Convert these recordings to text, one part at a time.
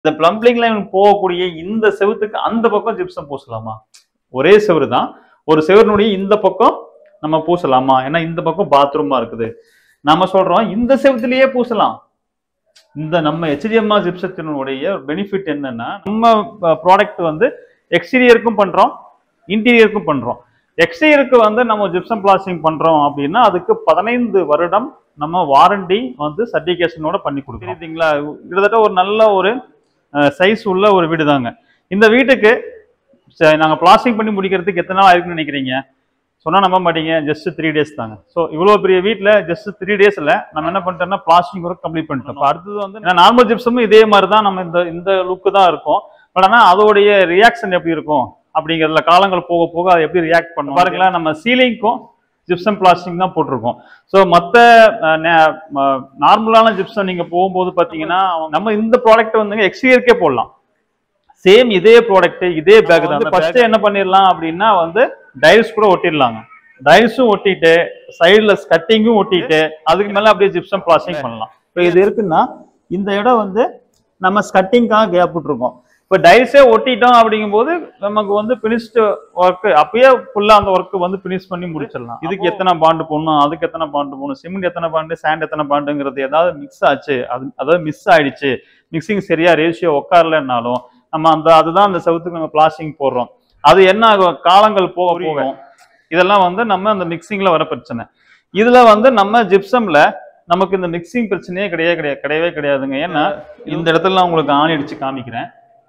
இந்த plumbing line போகக்கூடிய இந்த செவுத்துக்கு அந்த பக்கம் ஜிப்சம் பூசலாமா ஒரே செவுரு தான் ஒரு செவருனுடைய இந்த பக்கம் நம்ம பூசலாமா ஏன்னா இந்த பக்கம் பாத்ரூமா இருக்குது நம்ம சொல்றோம் இந்த செவுத்துலயே பூசலாம் இந்த நம்ம ஹெச்டிஎம்ஆர் ஜிப்சத்தினுடைய பெனிஃபிட் என்னன்னா நம்ம ப்ராடக்ட் வந்து எக்ஸ்டீரியருக்கும் பண்றோம் இன்டீரியருக்கும் பண்றோம் எக்ஸ்டீரியருக்கு வந்து நம்ம ஜிப்சம் பிளாஸ்டிங் பண்றோம் அப்படின்னா அதுக்கு பதினைந்து வருடம் நம்ம வாரண்டி வந்து சர்டிஃபிகேஷனோட பண்ணி கொடுக்குறோம் சரிங்களா கிட்டத்தட்ட ஒரு நல்ல ஒரு சைஸ் உள்ள ஒரு வீடு தாங்க இந்த வீட்டுக்கு ச- நாங்க பிளாஸ்டிங் பண்ணி முடிக்கிறதுக்கு எத்தனை நாள் ஆயிருக்குன்னு நினைக்கிறீங்க சொன்னா நம்ப மாட்டீங்க ஜஸ்ட் த்ரீ டேஸ் தாங்க ஸோ இவ்வளோ பெரிய வீட்டில் ஜஸ்ட் த்ரீ டேஸ்ல நம்ம என்ன பண்ணிட்டோம்னா பிளாஸ்டிக் ஒர்க் கம்ப்ளீட் பண்ணிட்டோம் இப்ப அடுத்தது வந்து நார்மல் ஜிப்ஸமும் இதே மாதிரி தான் நம்ம இந்த இந்த லுக்கு தான் இருக்கும் பட் ஆனால் அதோடைய ரியாக்ஷன் எப்படி இருக்கும் அப்படிங்கிறதுல காலங்கள் போக போக அது எப்படி ரியாக்ட் பண்ணும் பாருங்களேன் நம்ம சீலிங்க்கும் ஜிப்சம் பிளாஸ்டிக் தான் போட்டிருக்கோம் ஸோ மற்ற நார்மலான ஜிப்சம் நீங்க போகும்போது பார்த்தீங்கன்னா நம்ம இந்த ப்ராடக்ட் வந்து எக்ஸ்டீரியருக்கே போடலாம் சேம் இதே ப்ராடக்ட் இதே பேக் தான் ஃபர்ஸ்ட் என்ன பண்ணிடலாம் அப்படின்னா வந்து டைல்ஸ் கூட ஒட்டிடலாங்க டைல்ஸும் ஒட்டிட்டு சைடுல கட்டிங்கும் ஒட்டிட்டு அதுக்கு மேல அப்படியே ஜிப்சம் பிளாஸ்டிக் பண்ணலாம் இப்போ இது இருக்குன்னா இந்த இடம் வந்து நம்ம ஸ்கட்டிங்காக கேப் விட்டுருக்கோம் இப்போ டைல்ஸே ஒட்டிட்டோம் அப்படிங்கும்போது நமக்கு வந்து பினிஷ்டு ஒர்க் அப்பயே ஃபுல்லா அந்த ஒர்க் வந்து பினிஷ் பண்ணி முடிச்சிடலாம் இதுக்கு எத்தனை பாண்டு போடணும் அதுக்கு எத்தனை பாண்டு போடணும் சிமெண்ட் எத்தனை பாண்டு சாண்ட் எத்தனை பாண்டுங்கிறது ஏதாவது மிக்ஸ் ஆச்சு அது அதாவது மிஸ் ஆயிடுச்சு மிக்சிங் சரியா ரேஷியோ உட்காரலன்னாலும் நம்ம அந்த அதுதான் அந்த செவுத்துக்கு நம்ம பிளாஸ்டிங் போடுறோம் அது என்ன ஆகும் காலங்கள் போக போக இதெல்லாம் வந்து நம்ம அந்த மிக்சிங்ல வர பிரச்சனை இதுல வந்து நம்ம ஜிப்சம்ல நமக்கு இந்த மிக்சிங் பிரச்சனையே கிடையவே கிடையாது கிடையவே கிடையாதுங்க ஏன்னா இந்த இடத்துல நான் உங்களுக்கு ஆணி அடிச்சு காமிக்கிறேன்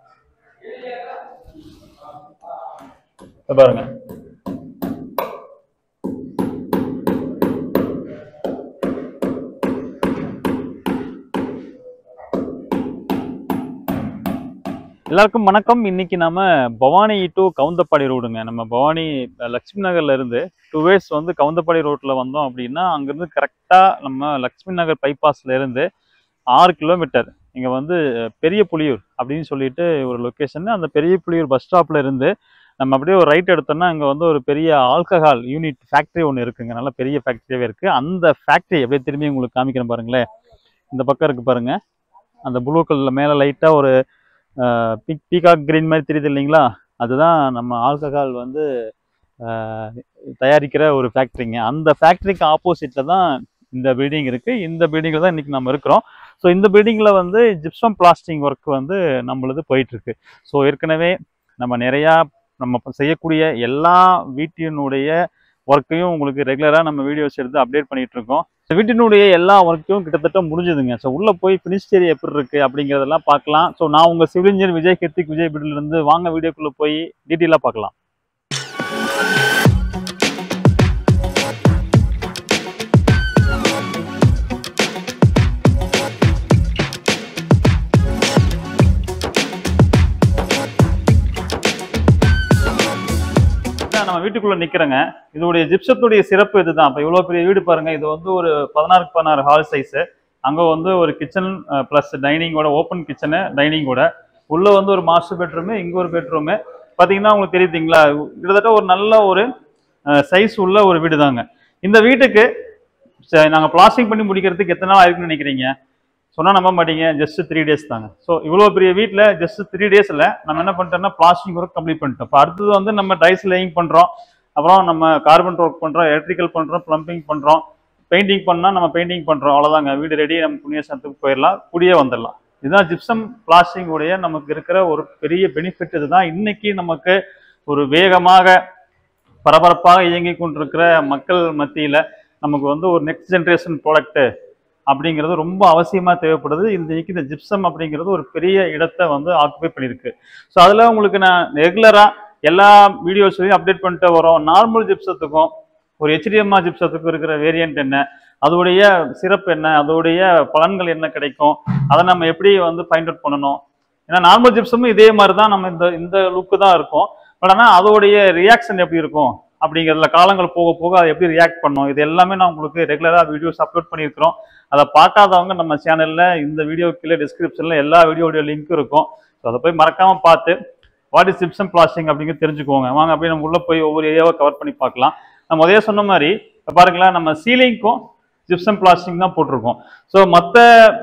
இத பாருங்க எல்லாருக்கும் வணக்கம் இன்னைக்கு நம்ம பவானி டு கவுந்தப்பாடி ரோடுங்க நம்ம பவானி அஹ், லட்சுமி நகர்ல இருந்து டூ வேஸ் வந்து கவுந்தப்பாடி ரோட்ல வந்தோம் அப்படின்னா அங்கிருந்து கரெக்டா நம்ம லட்சுமி நகர் பைபாஸ்ல இருந்து ஆறு கிலோமீட்டர் இங்க வந்து அஹ், பெரிய புலியூர் அப்படின்னு சொல்லிட்டு ஒரு லொக்கேஷன் அந்த பெரிய புலியூர் பஸ் ஸ்டாப்ல இருந்து நம்ம அப்படியே ஒரு ரைட் எடுத்தோம்னா அங்க வந்து ஒரு பெரிய ஆல்கஹால் யூனிட் ஃபேக்டரி ஒன்று இருக்குங்க நல்ல பெரிய ஃபேக்டரியாவே இருக்கு அந்த ஃபேக்டரி அப்படியே திரும்பி உங்களுக்கு காமிக்கிறேன் பாருங்களேன் இந்த பக்கம் இருக்கு பாருங்க அந்த ப்ளூ கலர்ல மேல லைட்டா ஒரு பீக் பீகாக் கிரீன் மாதிரி தெரியுது இல்லைங்களா அதுதான் நம்ம ஆல்கஹால் வந்து ஆஹ், தயாரிக்கிற ஒரு ஃபேக்ட்ரிங்க அந்த ஃபேக்ட்ரிக்கு ஆப்போசிட்ல தான் இந்த பில்டிங் இருக்கு இந்த பில்டிங்ல தான் இன்னைக்கு நம்ம இருக்கிறோம் ஸோ இந்த பில்டிங்ல வந்து ஜிப்சம் பிளாஸ்டிங் ஒர்க் வந்து நம்மளது போயிட்டு இருக்கு ஸோ ஏற்கனவே நம்ம நிறையா நம்ம இப்ப செய்யக்கூடிய எல்லா வீட்டினுடைய ஒர்க்கையும் உங்களுக்கு ரெகுலராக நம்ம வீடியோஸ் எடுத்து அப்டேட் பண்ணிட்டு இருக்கோம் இந்த வீட்டினுடைய எல்லா ஒர்க்கும் கிட்டத்தட்ட முடிஞ்சுதுங்க ஸோ உள்ள போய் ஃபினிஷ் எப்படி இருக்கு அப்படிங்கிறதெல்லாம் பார்க்கலாம் ஸோ நான் உங்க சிவில் இன்ஜினியர் விஜய் கிருத்திக் விஜய் பிடில இருந்து வாங்க வீடியோக்குள்ள போய் டீட்டெயிலாக பார்க்கலாம் இதான் நம்ம வீட்டுக்குள்ள நிக்கிறேங்க இதோடைய ஜிப்சத்துடைய சிறப்பு இதுதான் இப்போ இவ்வளோ பெரிய வீடு பாருங்க இது வந்து ஒரு பதினாறுக்கு பதினாறு ஹால் சைஸு அங்கே வந்து ஒரு கிச்சன் ப்ளஸ் டைனிங்கோட ஓப்பன் கிச்சனு டைனிங்கோட உள்ள வந்து ஒரு மாஸ்டர் பெட்ரூமு இங்கே ஒரு பெட்ரூமு பார்த்தீங்கன்னா உங்களுக்கு தெரியுதுங்களா கிட்டத்தட்ட ஒரு நல்ல ஒரு சைஸ் உள்ள ஒரு வீடு தாங்க இந்த வீட்டுக்கு நாங்கள் பிளாஸ்டிக் பண்ணி முடிக்கிறதுக்கு எத்தனை நாள் ஆயிருக்குன்னு நினைக்கிறீங்க சொன்னா நம்ப மாட்டீங்க ஜஸ்ட் த்ரீ டேஸ் தாங்க ஸோ இவ்வளோ பெரிய வீட்டில் ஜஸ்ட் த்ரீ டேஸில் நம்ம என்ன பண்ணிட்டோம்னா பிளாஸ்டிக் ஒர்க் கம்ப்ளீட் பண்ணிட்டோம் இப்போ அடுத்தது வந்து நம்ம டைஸ் லேயிங் பண்ணுறோம் அப்புறம் நம்ம கார்பன் ஒர்க் பண்ணுறோம் எலக்ட்ரிக்கல் பண்ணுறோம் ப்ளம்பிங் பண்ணுறோம் பெயிண்டிங் பண்ணால் நம்ம பெயிண்டிங் பண்ணுறோம் அவ்வளோதாங்க வீடு ரெடி நம்ம புண்ணியசனத்துக்கு போயிடலாம் கூடியே வந்துடலாம் இதுதான் ஜிப்சம் பிளாஸ்டிக் உடைய நமக்கு இருக்கிற ஒரு பெரிய பெனிஃபிட் இதுதான் இன்னைக்கு நமக்கு ஒரு வேகமாக பரபரப்பாக இயங்கிக் கொண்டிருக்கிற மக்கள் மத்தியில் நமக்கு வந்து ஒரு நெக்ஸ்ட் ஜென்ரேஷன் ப்ராடக்ட்டு அப்படிங்கிறது ரொம்ப அவசியமாக தேவைப்படுது இன்னைக்கு இந்த ஜிப்சம் அப்படிங்கிறது ஒரு பெரிய இடத்தை வந்து ஆக்குபை பண்ணியிருக்கு ஸோ அதில் உங்களுக்கு நான் ரெகுலராக எல்லா வீடியோஸையும் அப்டேட் பண்ணிட்டு வரோம் நார்மல் ஜிப்சத்துக்கும் ஒரு ஹெச்டிஎம்ஆர் ஜிப்சத்துக்கும் இருக்கிற வேரியன்ட் என்ன அதோடைய சிறப்பு என்ன அதோடைய பலன்கள் என்ன கிடைக்கும் அதை நம்ம எப்படி வந்து ஃபைண்ட் அவுட் பண்ணணும் ஏன்னா நார்மல் ஜிப்சமும் இதே மாதிரி தான் நம்ம இந்த இந்த லுக்கு தான் இருக்கும் பட் ஆனால் அதோடைய ரியாக்ஷன் எப்படி இருக்கும் அப்படிங்கிறதுல காலங்கள் போக போக அதை எப்படி ரியாக்ட் பண்ணும் இது எல்லாமே நான் உங்களுக்கு ரெகுலராக வீடியோஸ் அப்லோட் பண்ணியிருக்கிறோம் அதை பார்க்காதவங்க நம்ம சேனலில் இந்த வீடியோ கீழே டிஸ்கிரிப்ஷனில் எல்லா வீடியோடைய லிங்க் இருக்கும் ஸோ அதை போய் மறக்காம பார்த்து வாட் இஸ் ஜிப்சம் பிளாஸ்டிங் அப்படிங்கிறது தெரிஞ்சுக்கோங்க வாங்க அப்படியே நம்ம உள்ளே போய் ஒவ்வொரு ஏரியாவை கவர் பண்ணி பார்க்கலாம் நம்ம முதல்ல சொன்ன மாதிரி இப்ப பாருங்களேன் நம்ம சீலிங்க்கும் ஜிப்சம் பிளாஸ்டிக் தான் போட்டிருக்கோம் ஸோ மற்ற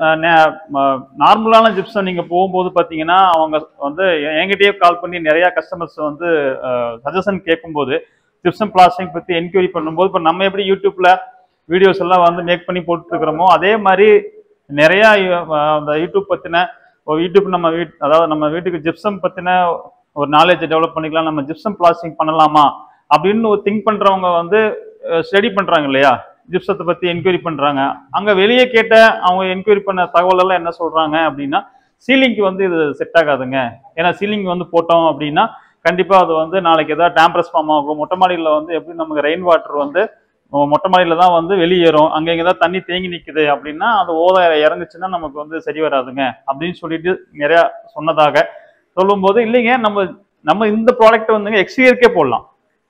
நார்மலான ஜிப்சம் நீங்கள் போகும்போது பார்த்தீங்கன்னா அவங்க வந்து என்கிட்டயே கால் பண்ணி நிறையா கஸ்டமர்ஸ் வந்து சஜஷன் கேட்கும்போது ஜிப்சம் பிளாஸ்டிக் பற்றி என்கொயரி பண்ணும்போது இப்போ நம்ம எப்படி யூடியூப்ல வீடியோஸ் எல்லாம் வந்து மேக் பண்ணி போட்டுருக்கிறோமோ அதே மாதிரி நிறையா அஹ், அந்த யூடியூப் பற்றின யூடியூப் நம்ம வீட் அதாவது நம்ம வீட்டுக்கு ஜிப்சம் பற்றின ஒரு நாலேஜ் டெவலப் பண்ணிக்கலாம் நம்ம ஜிப்சம் பிளாஸ்டிக் பண்ணலாமா அப்படின்னு ஒரு திங்க் பண்ணுறவங்க வந்து ஸ்டடி பண்ணுறாங்க இல்லையா ஜிப்சத்தை பற்றி என்கொயரி பண்ணுறாங்க அங்கே வெளியே கேட்ட அவங்க என்கொயரி பண்ண தகவல் எல்லாம் என்ன சொல்கிறாங்க அப்படின்னா சீலிங்க்கு வந்து இது செட் ஆகாதுங்க ஏன்னா சீலிங் வந்து போட்டோம் அப்படின்னா கண்டிப்பாக அது வந்து நாளைக்கு ஏதாவது டேம்பரஸ் ஃபார்ம் ஆகும் மொட்டை மாடியில் வந்து எப்படி நமக்கு ரெயின் வாட்டர் வந்து அஹ் மொட்டை மாடியில தான் வந்து வெளியேறும் அங்கே இங்கே தான் தண்ணி தேங்கி நிற்குது அப்படின்னா அந்த ஓதை இறங்குச்சுன்னா நமக்கு வந்து சரி வராதுங்க அப்படின்னு சொல்லிட்டு நிறையா சொன்னதாக சொல்லும்போது இல்லைங்க நம்ம நம்ம இந்த ப்ராடக்ட் வந்துங்க எக்ஸ்டீரியருக்கே போடலாம்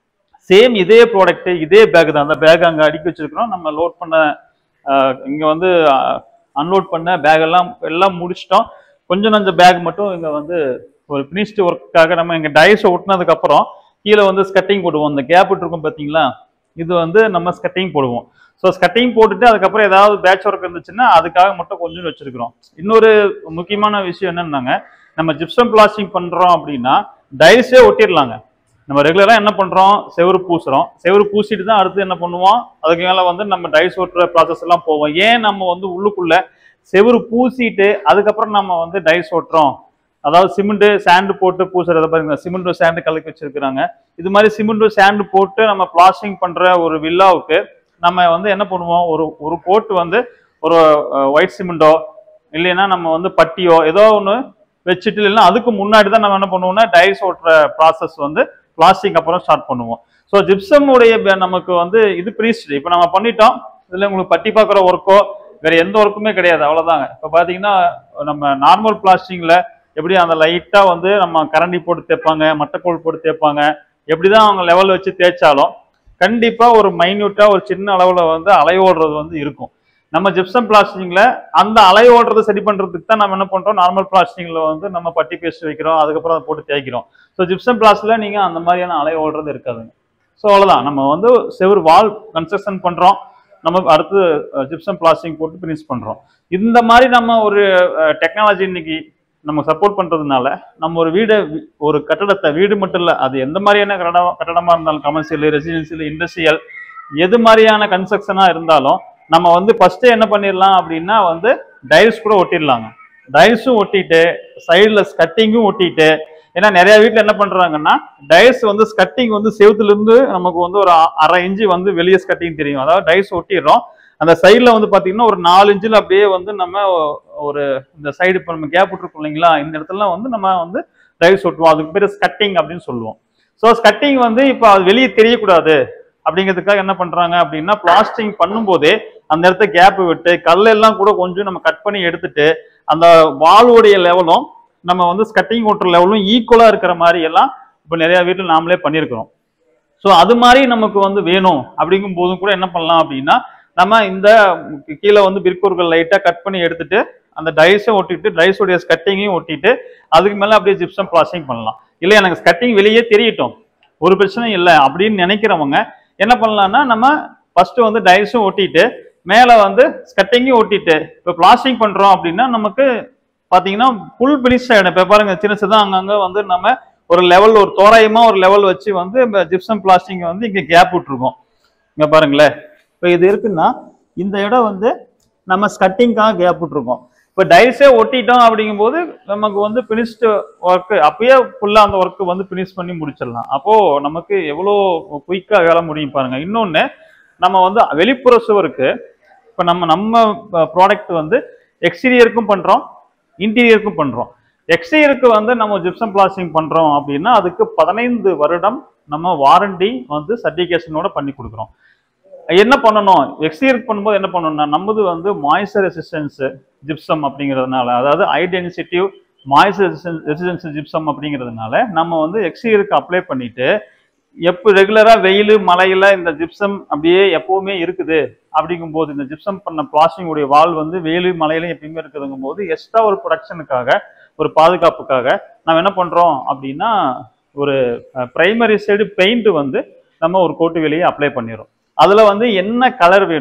சேம் இதே ப்ராடக்ட் இதே பேக் தான் அந்த பேக் அங்கே அடுக்கி வச்சிருக்கிறோம் நம்ம லோட் பண்ண அஹ், இங்க வந்து அன்லோட் பண்ண பேக் எல்லாம் எல்லாம் முடிச்சிட்டோம் கொஞ்சம் நஞ்ச பேக் மட்டும் இங்க வந்து ஒரு ஃபினிஷ்டு ஒர்க்காக நம்ம இங்க டைஸ் ஒட்டினதுக்கு அப்புறம் கீழே வந்து ஸ்கட்டிங் போடுவோம் இந்த கேப் இருக்கும் பார்த்தீங்களா இது வந்து நம்ம ஸ்கட்டிங் போடுவோம் ஸோ ஸ்கட்டிங் போட்டுட்டு அதுக்கப்புறம் ஏதாவது பேட்ச் ஒர்க் இருந்துச்சுன்னா அதுக்காக மட்டும் கொஞ்சம் வச்சிருக்கிறோம் இன்னொரு முக்கியமான விஷயம் என்னன்னாங்க நம்ம ஜிப்சம் பிளாஸ்டிங் பண்றோம் அப்படின்னா டைஸே ஒட்டிடலாங்க நம்ம ரெகுலராக என்ன பண்றோம் செவுரு பூசுறோம் செவுரு பூசிட்டு தான் அடுத்து என்ன பண்ணுவோம் அதுக்கு மேல வந்து நம்ம டைஸ் ஓட்டுற ப்ராசஸ் எல்லாம் போவோம் ஏன் நம்ம வந்து உள்ளுக்குள்ள செவுரு பூசிட்டு அதுக்கப்புறம் நம்ம வந்து டைஸ் ஓட்டுறோம் அதாவது சிமெண்ட் சாண்டு போட்டு பூசுறத பாருங்க சிமெண்ட் சாண்டு கலக்கி வச்சிருக்கிறாங்க இது மாதிரி சிமெண்ட் சாண்டு போட்டு நம்ம பிளாஸ்டிங் பண்ற ஒரு வில்லாவுக்கு நம்ம வந்து என்ன பண்ணுவோம் ஒரு ஒரு கோட் வந்து ஒரு ஒயிட் சிமெண்டோ இல்லைன்னா நம்ம வந்து பட்டியோ ஏதோ ஒன்று வச்சுட்டு இல்லைன்னா அதுக்கு முன்னாடி தான் நம்ம என்ன பண்ணுவோம்னா டைஸ் ஓட்டுற ப்ராசஸ் வந்து பிளாஸ்டிக் அப்புறம் ஸ்டார்ட் பண்ணுவோம் ஸோ ஜிப்சம் உடைய ப- நமக்கு வந்து இது ப்ரீஸ்டு இப்போ நம்ம பண்ணிட்டோம் இதில் உங்களுக்கு பட்டி பார்க்குற ஒர்க்கோ வேற எந்த ஒர்க்குமே கிடையாது அவ்வளோதாங்க இப்போ பார்த்தீங்கன்னா நம்ம நார்மல் பிளாஸ்டிக்ல எப்படி அந்த லைட்டாக வந்து நம்ம கரண்டி போட்டு தேய்ப்பாங்க மட்டைக்கோல் போட்டு தேய்ப்பாங்க எப்படி தான் அவங்க லெவல் வச்சு தேய்ச்சாலும் கண்டிப்பாக ஒரு மைன்யூட்டாக ஒரு சின்ன அளவில் வந்து அலை ஓடுறது வந்து இருக்கும் நம்ம ஜிப்சம் பிளாஸ்டிக்ல அந்த அலை ஓடுறதை சரி பண்றதுக்கு தான் நம்ம என்ன பண்றோம் நார்மல் பிளாஸ்டிக்ல வந்து நம்ம பட்டி பேஸ்ட் வைக்கிறோம் அதுக்கப்புறம் அதை போட்டு தேய்க்கிறோம் ஸோ ஜிப்சம் பிளாஸ்ட்ல நீங்க அந்த மாதிரியான அலை ஓடுறது இருக்காதுங்க ஸோ அவ்வளவுதான் நம்ம வந்து செவுர் வால் கன்ஸ்ட்ரக்ஷன் பண்றோம் நம்ம அடுத்து ஜிப்சம் பிளாஸ்டிக் போட்டு ஃபினிஷ் பண்றோம் இந்த மாதிரி நம்ம ஒரு டெக்னாலஜி இன்னைக்கு நம்ம சப்போர்ட் பண்றதுனால நம்ம ஒரு வீடு ஒரு கட்டடத்தை வீடு மட்டும் இல்ல அது எந்த மாதிரியான கட்டடம் கட்டடமா இருந்தாலும் கமர்ஷியல் ரெசிடென்சியல் இண்டஸ்ட்ரியல் எது மாதிரியான கன்ஸ்ட்ரக்ஷனா இருந்தாலும் நம்ம வந்து ஃபர்ஸ்ட் என்ன பண்ணிடலாம் அப்படின்னா வந்து டைல்ஸ் கூட ஒட்டிடலாங்க டைல்ஸும் ஒட்டிட்டு சைடில் ஸ்கட்டிங்கும் ஒட்டிட்டு ஏன்னா நிறைய வீட்டில் என்ன பண்றாங்கன்னா டைல்ஸ் வந்து ஸ்கட்டிங் வந்து செவுத்துல இருந்து நமக்கு வந்து ஒரு அ- அரை இன்ச்சு வந்து வெளியே ஸ்கட்டிங் தெரியும் அதாவது டைல்ஸ் ஒட்டிடுறோம் அந்த சைடில் வந்து பார்த்தீங்கன்னா ஒரு நாலு இன்ச்சில் அப்படியே வந்து நம்ம ஒ- ஒரு இந்த சைடு இப்போ நம்ம கேப் விட்டுருக்கோம் இல்லைங்களா இந்த இடத்துல வந்து நம்ம வந்து டைல்ஸ் ஒட்டுவோம் அதுக்கு பேர் ஸ்கட்டிங் அப்படின்னு சொல்லுவோம் ஸோ ஸ்கட்டிங் வந்து இப்போ அது வெளியே தெரியக்கூடாது அப்படிங்கிறதுக்காக என்ன பண்றாங்க அப்படின்னா பிளாஸ்டிங் பண்ணும்போதே அந்த இடத்த கேப் விட்டு கல்லெல்லாம் கூட கொஞ்சம் நம்ம கட் பண்ணி எடுத்துட்டு அந்த வால்வுடைய லெவலும் நம்ம வந்து ஸ்கட்டிங் ஓட்டுற லெவலும் ஈக்குவலா இருக்கிற மாதிரி எல்லாம் இப்போ நிறைய வீட்டில் நாமளே பண்ணியிருக்கிறோம் ஸோ அது மாதிரி நமக்கு வந்து வேணும் அப்படிங்கும் போதும் கூட என்ன பண்ணலாம் அப்படின்னா நம்ம இந்த கீழே வந்து பிற்கூர்கள் லைட்டாக கட் பண்ணி எடுத்துட்டு அந்த டைஸும் ஒட்டிட்டு டைஸோடைய ஸ்கட்டிங்கையும் ஒட்டிட்டு அதுக்கு மேலே அப்படியே ஜிப்சம் பிளாஸ்டிங் பண்ணலாம் இல்லை எனக்கு ஸ்கட்டிங் வெளியே தெரியட்டும் ஒரு பிரச்சனையும் இல்லை அப்படின்னு நினைக்கிறவங்க என்ன பண்ணலாம்னா நம்ம ஃபர்ஸ்ட் வந்து டைஸும் ஒட்டிட்டு மேலே வந்து ஸ்கட்டிங்கும் ஒட்டிட்டு இப்போ பிளாஸ்டிக் பண்ணுறோம் அப்படின்னா நமக்கு பார்த்தீங்கன்னா ஃபுல் ஃபினிஷ் ஆகிடும் இப்போ பாருங்க சின்ன சின்னதாக அங்கங்கே வந்து நம்ம ஒரு லெவல் ஒரு தோராயமாக ஒரு லெவல் வச்சு வந்து இந்த ஜிப்சம் பிளாஸ்டிக் வந்து இங்கே கேப் விட்டுருக்கோம் இங்கே பாருங்களேன் இப்போ இது இருக்குன்னா இந்த இடம் வந்து நம்ம ஸ்கட்டிங்காக கேப் விட்டுருக்கோம் இப்போ டைஸே ஒட்டிட்டோம் அப்படிங்கும்போது நமக்கு வந்து ஃபினிஷ்டு ஒர்க்கு அப்பயே ஃபுல்லாக அந்த ஒர்க்கு வந்து ஃபினிஷ் பண்ணி முடிச்சிடலாம் அப்போது நமக்கு எவ்வளோ குயிக்காக வேலை முடியும் பாருங்க இன்னொன்று நம்ம வந்து வெளிப்புற சுவருக்கு இப்போ நம்ம நம்ம ப்ராடக்ட் வந்து எக்ஸ்டீரியருக்கும் பண்ணுறோம் இன்டீரியருக்கும் பண்ணுறோம் எக்ஸ்டீரியருக்கு வந்து நம்ம ஜிப்சம் பிளாஸ்டிங் பண்ணுறோம் அப்படின்னா அதுக்கு பதினைந்து வருடம் நம்ம வாரண்டி வந்து சர்டிஃபிகேஷனோட பண்ணி கொடுக்குறோம் என்ன பண்ணணும் எக்ஸ்டீரியர் பண்ணும்போது என்ன பண்ணணும்னா நம்மது வந்து மாய்ஸ்சர் ரெசிஸ்டன்ஸ் ஜிப்சம் அப்படிங்கிறதுனால அதாவது high density moisture resistance resistance gypsum அப்படிங்கிறதுனால நம்ம வந்து எக்ஸ்டீரியருக்கு அப்ளை பண்ணிட்டு எப்போ ரெகுலரா வெயில் மழையில இந்த ஜிப்சம் அப்படியே எப்பவுமே இருக்குது அப்படிங்கும்போது இந்த ஜிப்சம் பண்ண பிளாஸ்டிக் உடைய வால் வந்து வெயில் மழையில எப்பயுமே இருக்குதுங்கும் போது எக்ஸ்ட்ரா ஒரு ப்ரொடக்ஷனுக்காக ஒரு பாதுகாப்புக்காக நம்ம என்ன பண்றோம் அப்படின்னா ஒரு பிரைமரி சைடு பெயிண்ட் வந்து நம்ம ஒரு கோட்டு வெளியே அப்ளை பண்ணிடுறோம் அதுல வந்து என்ன கலர் வேணும்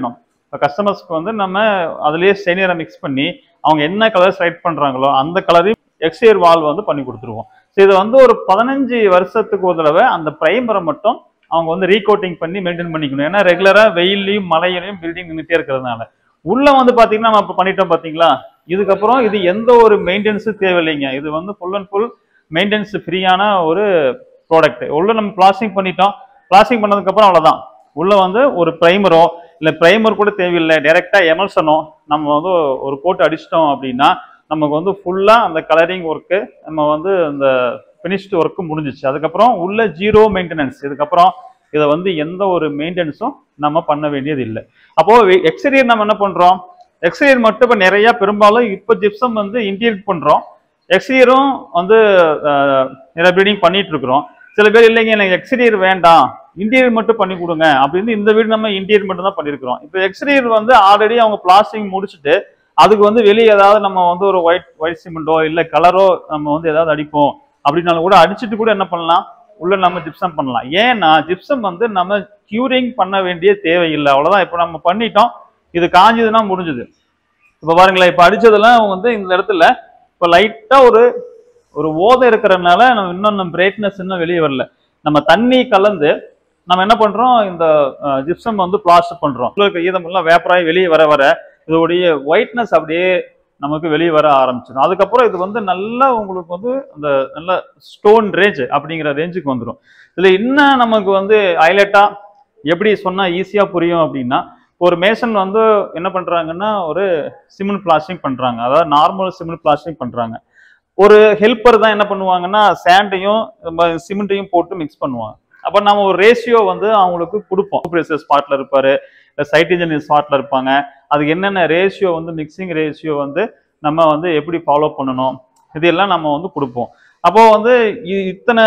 இப்போ கஸ்டமர்ஸ்க்கு வந்து நம்ம அதுலேயே ஸ்டெய்னரை மிக்ஸ் பண்ணி அவங்க என்ன கலர் செலக்ட் பண்றாங்களோ அந்த கலரையும் எக்ஸ்டியர் வால் வந்து பண்ணி கொடுத்துருவோம் ஸோ இது வந்து ஒரு பதினஞ்சு வருஷத்துக்கு ஒரு தடவை அந்த பிரைமரை மட்டும் அவங்க வந்து ரீகோட்டிங் பண்ணி மெயின்டைன் பண்ணிக்கணும் ஏன்னா ரெகுலரா வெயிலையும் மழையிலையும் பில்டிங் நின்றுட்டே இருக்கிறதுனால உள்ள வந்து பாத்தீங்கன்னா நம்ம இப்போ பண்ணிட்டோம் பாத்தீங்களா இதுக்கப்புறம் இது எந்த ஒரு மெயின்டெனன்ஸும் தேவையில்லைங்க இது வந்து ஃபுல் அண்ட் ஃபுல் மெயின்டெனன்ஸ் ஃப்ரீயான ஒரு ப்ராடக்ட் உள்ள நம்ம பிளாஸ்டிக் பண்ணிட்டோம் பிளாஸ்டிக் பண்ணதுக்கு அப்புறம் அவ்வளவுதான் உள்ள வந்து ஒரு பிரைமரோ இல்ல பிரைமர் கூட தேவையில்லை டைரக்டா எமல்சனோ நம்ம வந்து ஒரு கோட் அடிச்சிட்டோம் அப்படின்னா நமக்கு வந்து ஃபுல்லா அந்த கலரிங் ஒர்க்கு நம்ம வந்து அந்த ஃபினிஷ்டு ஒர்க்கு முடிஞ்சிச்சு அதுக்கப்புறம் உள்ள ஜீரோ மெயின்டெனன்ஸ் இதுக்கப்புறம் இதை வந்து எந்த ஒரு மெயின்டெனன்ஸும் நம்ம பண்ண வேண்டியது இல்லை அப்போ எக்ஸ்டீரியர் நம்ம என்ன பண்றோம் எக்ஸ்டீரியர் மட்டும் இப்போ நிறைய பெரும்பாலும் இப்போ ஜிப்சம் வந்து இன்டீரியர் பண்றோம் எக்ஸ்டீரியரும் வந்து அஹ், நிறைய பில்டிங் பண்ணிட்டு இருக்கிறோம் சில பேர் இல்லைங்க எனக்கு எக்ஸ்டீரியர் வேண்டாம் இன்டீரியர் மட்டும் பண்ணி கொடுங்க அப்படின்னு இந்த வீடு நம்ம இன்டீரியர் மட்டும் தான் பண்ணியிருக்கிறோம் இப்போ எக்ஸ்டீரியர் வந்து ஆல்ரெடி அவங்க பிளாஸ்டிக் முடிச்சுட்டு அதுக்கு வந்து வெளியே ஏதாவது நம்ம வந்து ஒரு ஒயிட் ஒயிட் சிமெண்டோ இல்லை கலரோ நம்ம வந்து ஏதாவது அடிப்போம் அப்படின்னாலும் கூட அடிச்சுட்டு கூட என்ன பண்ணலாம் உள்ள நம்ம ஜிப்சம் பண்ணலாம் ஏன்னா ஜிப்சம் வந்து நம்ம கியூரிங் பண்ண வேண்டிய தேவையில்லை அவ்வளவுதான் இப்போ நம்ம பண்ணிட்டோம் இது காஞ்சதுன்னா முடிஞ்சுது இப்போ பாருங்களேன் இப்போ அடிச்சதெல்லாம் வந்து இந்த இடத்துல இப்போ லைட்டா ஒரு ஒரு ஓதை இருக்கிறதுனால நம்ம இன்னும் நம்ம பிரைட்னஸ் இன்னும் வெளியே வரல நம்ம தண்ணி கலந்து நம்ம என்ன பண்றோம் இந்த ஜிப்சம் வந்து பிளாஸ்டர் பண்றோம் உள்ள இருக்க ஈரமெல்லாம் வேப்பராகி வெளியே வர வர இதோடைய ஒயிட்னஸ் அப்படியே நமக்கு வெளியே வர ஆரம்பிச்சிடும் அதுக்கப்புறம் இது வந்து நல்லா உங்களுக்கு வந்து அந்த நல்ல ஸ்டோன் ரேஞ்ச் அப்படிங்கிற ரேஞ்சுக்கு வந்துடும் இதுல இன்னும் நமக்கு வந்து ஹைலைட்டா எப்படி சொன்னா ஈஸியா புரியும் அப்படின்னா ஒரு மேசன் வந்து என்ன பண்றாங்கன்னா ஒரு சிமெண்ட் பிளாஸ்டிங் பண்றாங்க அதாவது நார்மல் சிமெண்ட் பிளாஸ்டிங் பண்றாங்க ஒரு ஹெல்ப்பர் தான் என்ன பண்ணுவாங்கன்னா சாண்டையும் சிமெண்ட்டையும் போட்டு மிக்ஸ் பண்ணுவாங்க அப்ப நம்ம ஒரு ரேஷியோ வந்து அவங்களுக்கு கொடுப்போம் ப்ரெஷர் ஸ்பாட்ல இருப்பாரு இல்லை சைட்டிஜன் ஸ்பாட்ல இருப்பாங்க அதுக்கு என்னென்ன ரேஷியோ வந்து மிக்சிங் ரேஷியோ வந்து நம்ம வந்து எப்படி ஃபாலோ பண்ணணும் இதெல்லாம் நம்ம வந்து கொடுப்போம் அப்போ வந்து இ- இத்தனை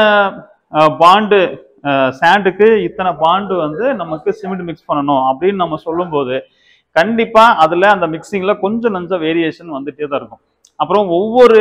பாண்டு சாண்டுக்கு இத்தனை பாண்டு வந்து நமக்கு சிமெண்ட் மிக்ஸ் பண்ணணும் அப்படின்னு நம்ம சொல்லும்போது கண்டிப்பா அதுல அந்த மிக்சிங்ல கொஞ்சம் நஞ்சம் வேரியேஷன் வந்துட்டே தான் இருக்கும் அப்புறம் ஒவ்வொரு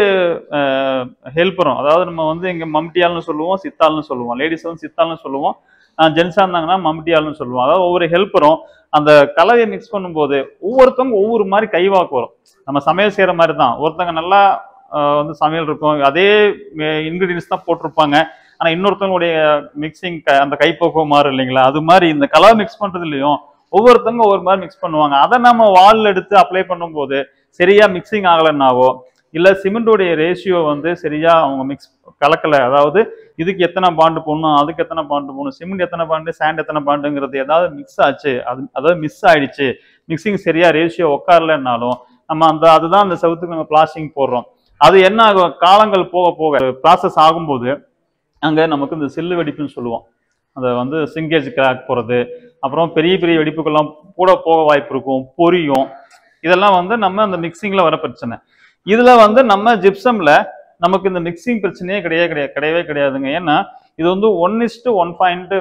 ஹெல்ப்பரும் அதாவது நம்ம வந்து இங்க மம்டியால்னு சொல்லுவோம் சித்தால்னு சொல்லுவோம் லேடிஸ் வந்து சித்தால்னு சொல்லுவோம் ஜென்ஸா இருந்தாங்கன்னா மம்டியால்னு சொல்லுவோம் அதாவது ஒவ்வொரு ஹெல்ப்பரும் அந்த கலவையை மிக்ஸ் பண்ணும்போது ஒவ்வொருத்தவங்க ஒவ்வொரு மாதிரி கைவாக்கு வரும் நம்ம சமையல் செய்யற மாதிரி தான் ஒருத்தங்க நல்லா ஆஹ் வந்து சமையல் இருக்கும் அதே இன்கிரீடியன்ஸ் தான் போட்டிருப்பாங்க ஆனா இன்னொருத்தவங்களுடைய மிக்சிங் அந்த கைப்பக்குவம் மாறும் இல்லைங்களா அது மாதிரி இந்த கலவை மிக்ஸ் பண்றதுலயும் ஒவ்வொருத்தவங்க ஒவ்வொரு மாதிரி மிக்ஸ் பண்ணுவாங்க அதை நம்ம வால் எடுத்து அப்ளை பண்ணும்போது சரியா மிக்சிங் ஆகலைன்னாவோ இல்ல சிமெண்டோடைய ரேஷியோ வந்து சரியா அவங்க மிக்ஸ் கலக்கல அதாவது இதுக்கு எத்தனை பாண்டு போடணும் அதுக்கு எத்தனை பாண்டு போடணும் சிமெண்ட் எத்தனை பாண்டு சாண்ட் எத்தனை பாண்டுங்கிறது ஏதாவது மிக்ஸ் ஆச்சு அது அதாவது மிஸ் ஆயிடுச்சு மிக்சிங் சரியா ரேஷியோ உட்காரலன்னாலும் நம்ம அந்த அதுதான் அந்த செவுத்துக்கு நம்ம பிளாஸ்டிங் போடுறோம் அது என்ன ஆகும் காலங்கள் போக போக ப்ராசஸ் ஆகும்போது அங்க நமக்கு இந்த சில்லு வெடிப்புன்னு சொல்லுவோம் அதை வந்து சிங்கேஜ் கிராக் போறது அப்புறம் பெரிய பெரிய வெடிப்புக்கெல்லாம் கூட போக வாய்ப்பு இருக்கும் பொரியும் இதெல்லாம் வந்து நம்ம அந்த மிக்சிங்ல வர பிரச்சனை இதுல வந்து நம்ம ஜிப்சம்ல நமக்கு இந்த மிக்சிங் பிரச்சனையே கிடையவே கிடையாது கிடையவே கிடையாதுங்க ஏன்னா இது வந்து one is to one point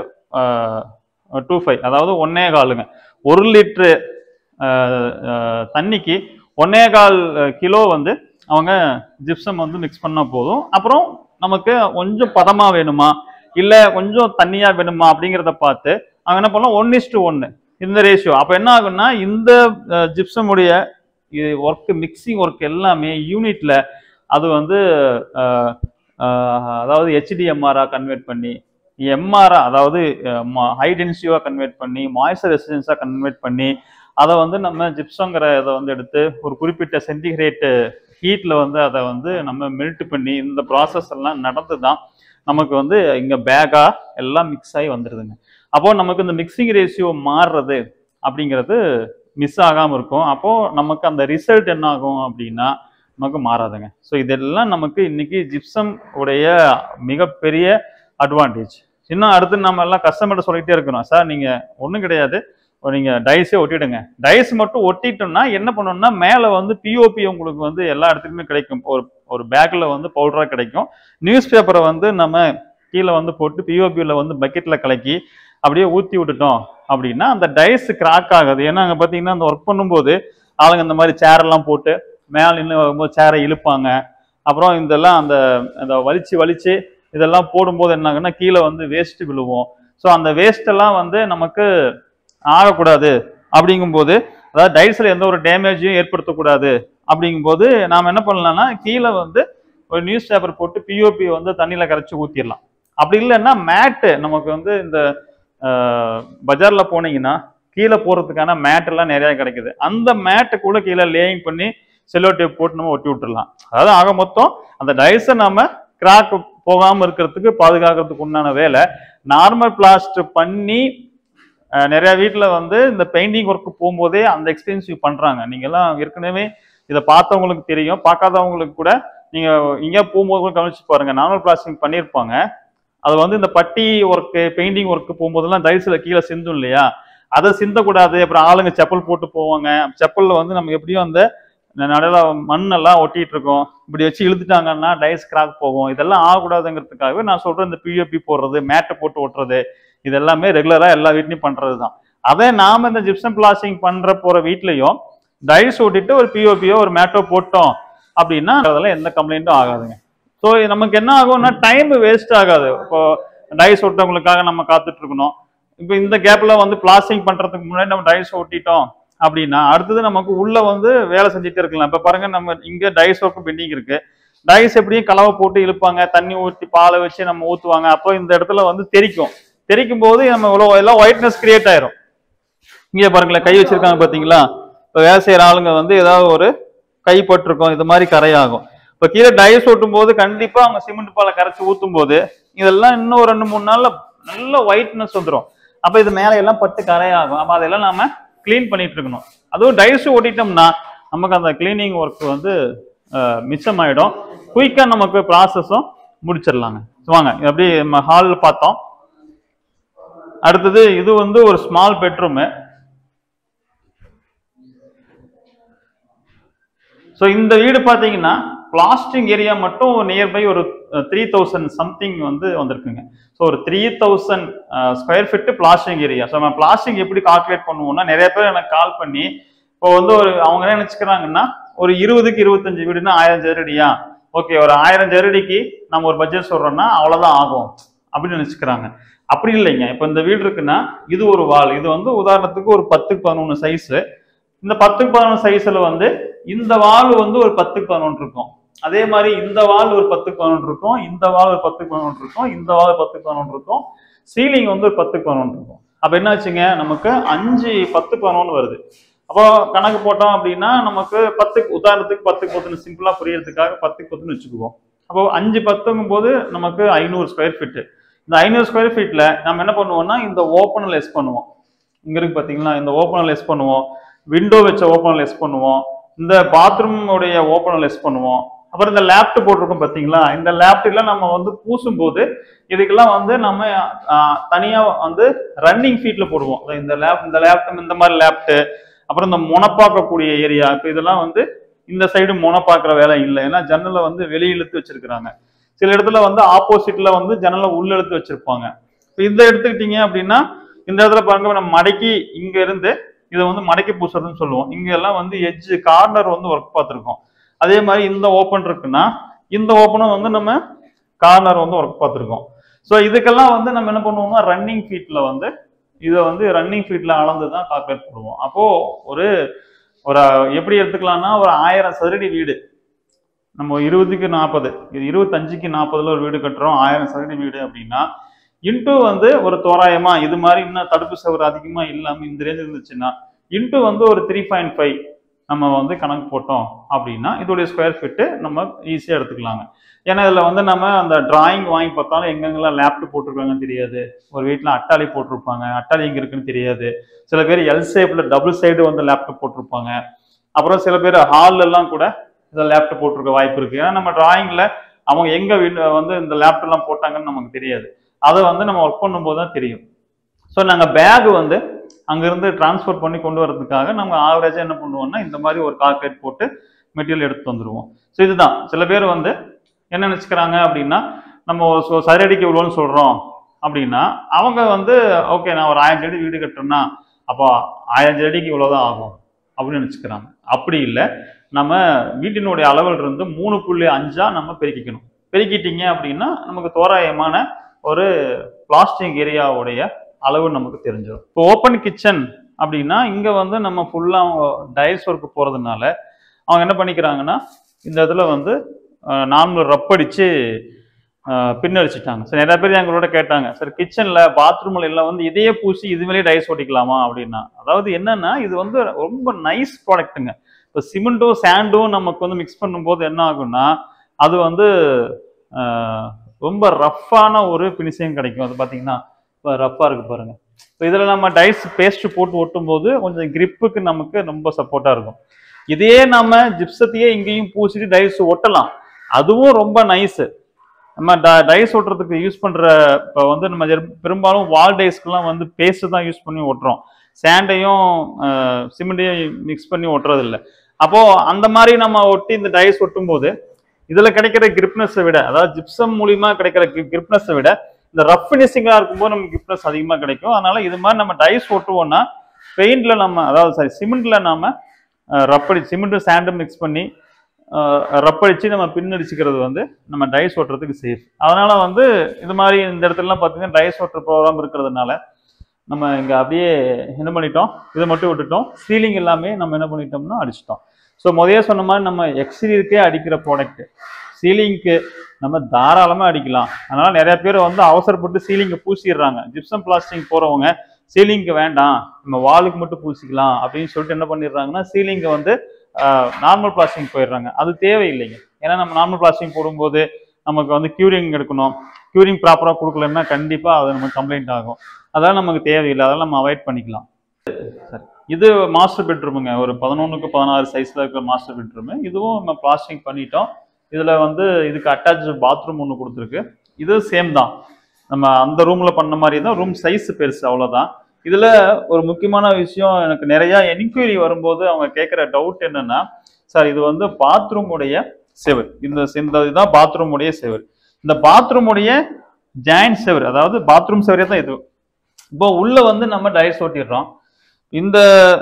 two five அதாவது ஒன்னே காலுங்க ஒரு லிட்ரு தண்ணிக்கு ஒன்னே கால் கிலோ வந்து அவங்க ஜிப்சம் வந்து மிக்ஸ் பண்ணா போதும் அப்புறம் நமக்கு கொஞ்சம் பதமா வேணுமா இல்ல கொஞ்சம் தண்ணியா வேணுமா அப்படிங்கிறத பார்த்து அவங்க என்ன பண்ணலாம் ஒன் இஸ்டு ஒன்னு இந்த ரேஷியோ அப்ப என்ன ஆகும்னா இந்த ஜிப்சம் உடைய ஒர்க் மிக்சிங் ஒர்க் எல்லாமே யூனிட்ல அது வந்து அஹ், அஹ், அதாவது ஹெச்டிஎம்ஆரா கன்வெர்ட் பண்ணி எம்ஆரா அதாவது ஹை டென்சிவா கன்வெர்ட் பண்ணி மாய்ஸ்சர் ரெசிடென்ஸா கன்வெர்ட் பண்ணி அதை வந்து நம்ம ஜிப்சங்கிற இதை வந்து எடுத்து ஒரு குறிப்பிட்ட சென்டிகிரேட் ஹீட்ல வந்து அதை வந்து நம்ம மெல்ட் பண்ணி இந்த ப்ராசஸ் எல்லாம் நடந்து தான் நமக்கு வந்து இங்க பேக்கா எல்லாம் மிக்ஸ் ஆகி வந்துடுதுங்க அப்போ நமக்கு இந்த மிக்சிங் ரேஷியோ மாறுறது அப்படிங்கிறது மிஸ் ஆகாம இருக்கும் அப்போ நமக்கு அந்த ரிசல்ட் என்ன ஆகும் அப்படின்னா நமக்கு மாறாதுங்க ஸோ இதெல்லாம் நமக்கு இன்னைக்கு ஜிப்சம் உடைய மிகப்பெரிய அட்வான்டேஜ் இன்னும் அடுத்து நம்ம எல்லாம் கஸ்டமர்கிட்ட சொல்லிட்டே இருக்கிறோம் சார் நீங்க ஒன்றும் கிடையாது நீங்க டைஸே ஒட்டிடுங்க டைஸ் மட்டும் ஒட்டிட்டோம்னா என்ன பண்ணணும்னா மேலே வந்து பிஓபி உங்களுக்கு வந்து எல்லா இடத்துலையுமே கிடைக்கும் ஒரு ஒரு பேக்ல வந்து பவுடரா கிடைக்கும் நியூஸ் பேப்பரை வந்து நம்ம கீழே வந்து போட்டு பிஓபியில் வந்து பக்கெட்ல கலக்கி அப்படியே ஊற்றி விட்டுட்டோம் அப்படின்னா அந்த டைஸ் கிராக் ஆகுது ஏன்னா அங்கே பார்த்தீங்கன்னா அந்த ஒர்க் பண்ணும்போது ஆளுங்க இந்த மாதிரி சேர் எல்லாம் போட்டு மேலே நின்று வரும்போது சேரை இழுப்பாங்க அப்புறம் இதெல்லாம் அந்த அந்த வலிச்சு வலிச்சு இதெல்லாம் போடும்போது என்ன ஆகுன்னா கீழே வந்து வேஸ்ட் விழுவோம் ஸோ அந்த வேஸ்ட் எல்லாம் வந்து நமக்கு ஆகக்கூடாது அப்படிங்கும்போது அதாவது டைல்ஸ்ல எந்த ஒரு டேமேஜையும் ஏற்படுத்தக்கூடாது அப்படிங்கும்போது நாம என்ன பண்ணலாம்னா கீழே வந்து ஒரு நியூஸ் பேப்பர் போட்டு பிஓபி வந்து தண்ணியில கரைச்சி ஊத்திடலாம் அப்படி இல்லைன்னா மேட்டு நமக்கு வந்து இந்த ஆஹ், பஜார்ல போனீங்கன்னா கீழே போறதுக்கான மேட் எல்லாம் நிறைய கிடைக்குது அந்த மேட்டை கூட கீழே லேயிங் பண்ணி செல்லோ டேப் போட்டு நம்ம ஒட்டி விட்டுறலாம் அதாவது ஆக மொத்தம் அந்த டைல்ஸை நாம கிராக் போகாம இருக்கிறதுக்கு பாதுகாக்கிறதுக்கு உண்டான வேலை நார்மல் பிளாஸ்டர் பண்ணி அஹ், நிறைய வீட்ல வந்து இந்த பெயிண்டிங் ஒர்க் போகும்போதே அந்த எக்ஸ்பென்சிவ் பண்றாங்க நீங்க எல்லாம் ஏற்கனவே இதை பார்த்தவங்களுக்கு தெரியும் பார்க்காதவங்களுக்கு கூட நீங்க இங்க போகும்போது கூட கவனிச்சு பாருங்க நார்மல் பிளாஸ்டிங் பண்ணியிருப்பாங்க அது வந்து இந்த பட்டி ஒர்க்கு பெயிண்டிங் ஒர்க்கு போகும்போதெல்லாம் டைல்ஸ்ல கீழே சிந்தும் இல்லையா அதை சிந்தக்கூடாது அப்புறம் ஆளுங்க செப்பல் போட்டு போவாங்க செப்பல்ல வந்து நம்ம எப்படியும் அந்த நடுல மண்ணெல்லாம் ஒட்டிட்டு இருக்கோம் இப்படி வச்சு இழுத்துட்டாங்கன்னா டைஸ் கிராக் போகும் இதெல்லாம் ஆகக்கூடாதுங்கிறதுக்காகவே நான் சொல்றேன் இந்த பிஓபி போடுறது மேட்டை போட்டு ஒட்டுறது இது எல்லாமே ரெகுலரா எல்லா வீட்லயும் பண்றது தான் அதே நாம இந்த ஜிப்சம் பிளாஸ்டிங் பண்ற போற வீட்லயும் டைஸ் ஒட்டிட்டு ஒரு பிஓபியோ ஒரு மேட்டோ போட்டோம் அப்படின்னா அதெல்லாம் எந்த கம்ப்ளைண்ட்டும் ஆகாதுங்க ஸோ நமக்கு என்ன ஆகும்னா டைம் வேஸ்ட் ஆகாது இப்போ டைஸ் ஒட்டவங்களுக்காக நம்ம காத்துட்டு இருக்கணும் இப்போ இந்த கேப்ல வந்து பிளாஸ்டிங் பண்றதுக்கு முன்னாடி நம்ம டைஸ் ஒட்டிட்டோம் அப்படின்னா அடுத்தது நமக்கு உள்ள வந்து வேலை செஞ்சுட்டே இருக்கலாம் இப்ப பாருங்க நம்ம இங்க டைஸ் ஒர்க் பெண்டிங் இருக்கு டைஸ் எப்படியும் கலவை போட்டு இழுப்பாங்க தண்ணி ஊற்றி பாலை வச்சு நம்ம ஊத்துவாங்க அப்போ இந்த இடத்துல வந்து தெறிக்கும் தெறிக்கும் போது நம்ம இவ்வளோ எல்லாம் ஒயிட்னஸ் கிரியேட் ஆயிரும் இங்கே பாருங்களேன் கை வச்சிருக்காங்க பாத்தீங்களா இப்போ வேலை செய்யற ஆளுங்க வந்து ஏதாவது ஒரு கை பட்டிருக்கும் இது மாதிரி கரையாகும் இப்போ கீழே டைஸ் ஓட்டும் போது கண்டிப்பா அவங்க சிமெண்ட் பாலை கரைச்சி ஊத்தும் போது இதெல்லாம் இன்னும் ஒரு ரெண்டு மூணு நாள்ல நல்ல ஒயிட்னஸ் வந்துடும் அப்ப இது மேல எல்லாம் பட்டு கரையாகும் அப்ப அதெல்லாம் நாம க்ளீன் பண்ணிட்டு இருக்கணும் அதுவும் டைஸ் ஓட்டிட்டோம்னா நமக்கு அந்த கிளீனிங் ஒர்க் வந்து அஹ், மிச்சமாயிடும் குயிக்கா நமக்கு ப்ராசஸும் முடிச்சிடலாங்க வாங்க இது அப்படியே நம்ம ஹாலில் பார்த்தோம் அடுத்தது இது வந்து ஒரு ஸ்மால் பெட்ரூமு ஸோ இந்த வீடு பார்த்தீங்கன்னா பிளாஸ்டிங் ஏரியா மட்டும் நியர்பை ஒரு த்ரீ தௌசண்ட் சம்திங் வந்து வந்திருக்குங்க ஸோ ஒரு three thousand square feet plastering area so நம்ம பிளாஸ்டிங் எப்படி கால்குலேட் பண்ணுவோம்னா நிறைய பேர் எனக்கு கால் பண்ணி இப்போ வந்து ஒரு அவங்க என்ன நினைச்சுக்கிறாங்கன்னா ஒரு இருபதுக்கு இருபத்தஞ்சு வீடுனா ஆயிரம் ஜரடியா ஓகே ஒரு ஆயிரம் ஜரடிக்கு நம்ம ஒரு பட்ஜெட் சொல்றோம்னா அவ்வளவுதான் ஆகும் அப்படின்னு நினைச்சுக்கிறாங்க அப்படி இல்லைங்க இப்போ இந்த வீடு இருக்குன்னா இது ஒரு வால் இது வந்து உதாரணத்துக்கு ஒரு பத்துக்கு பதினொன்று சைஸ் இந்த பத்துக்கு பதினொன்று சைஸ்ல வந்து இந்த வால் வந்து ஒரு பத்துக்கு பதினொன்று இருக்கும் அதே மாதிரி இந்த வால் ஒரு பத்துக்கு பதினொன்று இருக்கும் இந்த வால் ஒரு பத்துக்கு பதினொன்று இருக்கும் இந்த வால் பத்துக்கு பதினொன்று இருக்கும் சீலிங் வந்து ஒரு பத்துக்கு பதினொன்று இருக்கும் அப்ப என்ன ஆச்சுங்க நமக்கு அஞ்சு பத்து பதினொன்று வருது அப்போ கணக்கு போட்டோம் அப்படின்னா நமக்கு பத்துக்கு உதாரணத்துக்கு பத்துக்கு பத்துன்னு சிம்பிளா புரியறதுக்காக பத்துக்கு பத்துன்னு வச்சுக்குவோம் அப்போ அஞ்சு பத்துங்கும் போது நமக்கு ஐநூறு ஸ்கொயர் ஃபீட்டு இந்த ஐநூறு ஸ்கொயர் ஃபீட்ல நம்ம என்ன பண்ணுவோம்னா இந்த ஓப்பனை லெஸ் பண்ணுவோம் இங்க இருக்கு பாத்தீங்களா இந்த ஓப்பனை லெஸ் பண்ணுவோம் விண்டோ வச்ச ஓப்பனை லெஸ் பண்ணுவோம் இந்த பாத்ரூம் உடைய ஓப்பனை லெஸ் பண்ணுவோம் அப்புறம் இந்த லேப்ட் போட்டிருக்கோம் பாத்தீங்களா இந்த லேப்டில் நம்ம வந்து பூசும்போது இதுக்கெல்லாம் வந்து நம்ம ஆஹ், தனியா வந்து ரன்னிங் ஃபீட்ல போடுவோம் அதாவது இந்த லேப் இந்த லேப்டம் இந்த மாதிரி லேப்ட் அப்புறம் இந்த முனப்பாக்கக்கூடிய ஏரியா இப்போ இதெல்லாம் வந்து இந்த சைடு முனப்பாக்குற வேலை இல்லை ஏன்னா ஜன்னலை வந்து வெளிய இழுத்து வச்சிருக்கிறாங்க சில இடத்துல வந்து ஆப்போசிட்ல வந்து ஜன்னலை உள்ள இழுத்து வச்சிருப்பாங்க இப்போ இந்த எடுத்துக்கிட்டீங்க அப்படின்னா இந்த இடத்துல பாருங்க நம்ம மடக்கி இங்க இருந்து இதை வந்து மடக்கி பூசுறதுன்னு சொல்லுவோம் இங்க எல்லாம் வந்து எட்ஜ் கார்னர் வந்து ஒர்க் பார்த்துருக்கோம் அதே மாதிரி இந்த ஓப்பன் இருக்குன்னா இந்த ஓப்பனும் வந்து நம்ம கார்னர் வந்து ஒர்க் பார்த்துருக்கோம் ஸோ இதுக்கெல்லாம் வந்து நம்ம என்ன பண்ணுவோம்னா ரன்னிங் ஃபீட்ல வந்து இதை வந்து ரன்னிங் ஃபீட்ல அளந்து தான் கால்குலேட் பண்ணுவோம் அப்போ ஒரு ஒரு எப்படி எடுத்துக்கலாம்னா ஒரு ஆயிரம் சதுரடி வீடு நம்ம இருபதுக்கு நாற்பது இது இருபத்தஞ்சுக்கு நாற்பதுல ஒரு வீடு கட்டுறோம் ஆயிரம் சதுரடி வீடு அப்படின்னா இன்ட்டு வந்து ஒரு தோராயமா இது மாதிரி இன்னும் தடுப்பு சவர் அதிகமா இல்லாம இந்த ரேஞ்ச் இருந்துச்சுன்னா இன்ட்டு வந்து ஒரு த்ரீ பாயிண்ட் ஃபைவ் நம்ம வந்து கணக்கு போட்டோம் அப்படின்னா இதோடைய ஸ்கொயர் ஃபீட்டு நம்ம ஈஸியாக எடுத்துக்கலாங்க ஏன்னா இதில் வந்து நம்ம அந்த டிராயிங் வாங்கி பார்த்தாலும் எங்கெங்கெல்லாம் லேப்டாப் போட்டிருக்காங்கன்னு தெரியாது ஒரு வீட்டில் அட்டாளி போட்டிருப்பாங்க அட்டாளி எங்கே இருக்குன்னு தெரியாது சில பேர் எல் ஷேப்பில் டபுள் சைடு வந்து லேப்டாப் போட்டிருப்பாங்க அப்புறம் சில பேர் ஹால்ல எல்லாம் கூட இந்த லேப்டாப் போட்டிருக்க வாய்ப்பு இருக்கு ஏன்னா நம்ம டிராயிங்ல அவங்க எங்க வீடு வந்து இந்த லேப்டாப் எல்லாம் போட்டாங்கன்னு நமக்கு தெரியாது அதை வந்து நம்ம ஒர்க் பண்ணும்போது தான் தெரியும் ஸோ நாங்கள் பேக் வந்து அங்கிருந்து டிரான்ஸ்ஃபர் பண்ணி கொண்டு வரதுக்காக நம்ம ஆவரேஜாக என்ன பண்ணுவோம்னா இந்த மாதிரி ஒரு கால்குலேட் போட்டு மெட்டீரியல் எடுத்து வந்துருவோம் ஸோ இதுதான் சில பேர் வந்து என்ன நினச்சிக்கிறாங்க அப்படின்னா நம்ம ஒரு சொ- சதுரடிக்கு இவ்வளோன்னு சொல்கிறோம் அப்படின்னா அவங்க வந்து ஓகே நான் ஒரு ஆயிரம் செடி வீடு கட்டுறேன்னா அப்போ ஆயிரம் செடிக்கு இவ்வளோதான் ஆகும் அப்படின்னு நினச்சிக்கிறாங்க அப்படி இல்லை நம்ம வீட்டினுடைய அளவில் இருந்து மூணு புள்ளி அஞ்சா நம்ம பெருக்கிக்கணும் பெருக்கிட்டீங்க அப்படின்னா நமக்கு தோராயமான ஒரு பிளாஸ்டிக் ஏரியாவுடைய அளவு நமக்கு தெரிஞ்சிடும் இப்போ ஓப்பன் கிச்சன் அப்படின்னா இங்க வந்து நம்ம ஃபுல்லா அவங்க டைல்ஸ் ஒர்க் போறதுனால அவங்க என்ன பண்ணிக்கிறாங்கன்னா இந்த இடத்துல வந்து நார்மல் ரப்படிச்சு பின்னடிச்சிட்டாங்க சார் நிறைய பேர் எங்களோட கேட்டாங்க சார் கிச்சன்ல பாத்ரூம்ல எல்லாம் வந்து இதையே பூசி இது மேலேயே டைஸ் ஓட்டிக்கலாமா அப்படின்னா அதாவது என்னன்னா இது வந்து ரொம்ப நைஸ் ப்ராடக்ட்டுங்க இப்போ சிமெண்ட்டும் சாண்டும் நமக்கு வந்து மிக்ஸ் பண்ணும்போது என்ன ஆகும்னா அது வந்து ஆஹ், ரொம்ப ரஃப்பான ஒரு ஃபினிஷிங் கிடைக்கும் அது பார்த்தீங்கன்னா இப்போ ரஃப்பாக இருக்கு பாருங்க இப்போ இதில் நம்ம டைஸ் பேஸ்ட் போட்டு ஒட்டும் போது கொஞ்சம் கிரிப்புக்கு நமக்கு ரொம்ப சப்போர்ட்டாக இருக்கும் இதே நம்ம ஜிப்சத்தையே இங்கேயும் பூசிட்டு டைஸ் ஒட்டலாம் அதுவும் ரொம்ப நைஸு நம்ம ட- டைஸ் ஒட்டுறதுக்கு யூஸ் பண்ற இப்போ வந்து நம்ம ஜெர்- பெரும்பாலும் வால் டைஸ்க்கெல்லாம் வந்து பேஸ்ட் தான் யூஸ் பண்ணி ஒட்டுறோம் சாண்டையும் சிமெண்டையும் மிக்ஸ் பண்ணி ஒட்டுறது இல்ல அப்போ அந்த மாதிரி நம்ம ஒட்டி இந்த டைஸ் ஒட்டும் போது இதுல கிடைக்கிற கிரிப்னஸை விட அதாவது ஜிப்சம் மூலியமா கிடைக்கிற கிரிப்னஸை விட இந்த ரஃப் ஃபினிஷிங்கா இருக்கும்போது நமக்கு கிரிப்னஸ் அதிகமா கிடைக்கும் அதனால இது மாதிரி நம்ம டைஸ் ஒட்டுவோம்னா பெயிண்ட்ல நம்ம அதாவது சாரி சிமெண்ட்ல நாம ரப்படி சிமெண்ட்டும் சாண்டும் மிக்ஸ் பண்ணி ரப்படிச்சு நம்ம பின்னடிச்சுக்கிறது வந்து நம்ம டைஸ் ஓட்டுறதுக்கு சேஃப் அதனால வந்து இது மாதிரி இந்த இடத்துலலாம் பார்த்தீங்கன்னா டைஸ் ஓட்டுற ப்ரோக்ராம் இருக்கிறதுனால நம்ம இங்கே அப்படியே என்ன பண்ணிட்டோம் இதை மட்டும் விட்டுட்டோம் சீலிங் எல்லாமே நம்ம என்ன பண்ணிட்டோம்னா அடிச்சிட்டோம் ஸோ முதல்ல சொன்ன மாதிரி நம்ம எக்ஸ்டீரியருக்கே அடிக்கிற ப்ராடக்ட் சீலிங்க்கு நம்ம தாராளமாக அடிக்கலாம் அதனால நிறைய பேர் வந்து அவசரப்பட்டு சீலிங்கை பூசிடுறாங்க ஜிப்சம் பிளாஸ்டிக் போகிறவங்க சீலிங்க்கு வேண்டாம் நம்ம வாலுக்கு மட்டும் பூசிக்கலாம் அப்படின்னு சொல்லிட்டு என்ன பண்ணிடுறாங்கன்னா சீலிங்கை வந்து நார்மல் பிளாஸ்டிக் போயிடுறாங்க அது தேவையில்லைங்க ஏன்னா நம்ம நார்மல் பிளாஸ்டிக் போடும்போது நமக்கு வந்து க்யூரிங் எடுக்கணும் க்யூரிங் ப்ராப்பராக கொடுக்கலன்னா கண்டிப்பாக அது நமக்கு கம்ப்ளைண்ட் ஆகும் அதெல்லாம் நமக்கு தேவையில்லை அதெல்லாம் நம்ம அவாய்ட் பண்ணிக்கலாம் சரி இது மாஸ்டர் பெட்ரூமுங்க ஒரு பதினொன்றுக்கு பதினாறு சைஸில் இருக்கிற மாஸ்டர் பெட்ரூமு இதுவும் நம்ம பிளாஸ்டிக் பண்ணிட்டோம் இதில் வந்து இதுக்கு அட்டாச் பாத்ரூம் ஒன்று கொடுத்துருக்கு இது சேம் தான் நம்ம அந்த ரூமில் பண்ண மாதிரி தான் ரூம் சைஸ் பெருசு அவ்வளோதான் இதில் ஒரு முக்கியமான விஷயம் எனக்கு நிறைய என்கொயரி வரும்போது அவங்க கேட்குற டவுட் என்னன்னா சார் இது வந்து பாத்ரூமுடைய செவர் இந்த இந்த இதுதான் பாத்ரூமுடைய செவர் இந்த பாத்ரூமுடைய ஜாயிண்ட் செவர் அதாவது பாத்ரூம் செவரே தான் இது இப்போ உள்ள வந்து நம்ம டைஸ் ஓட்டிடுறோம் இந்த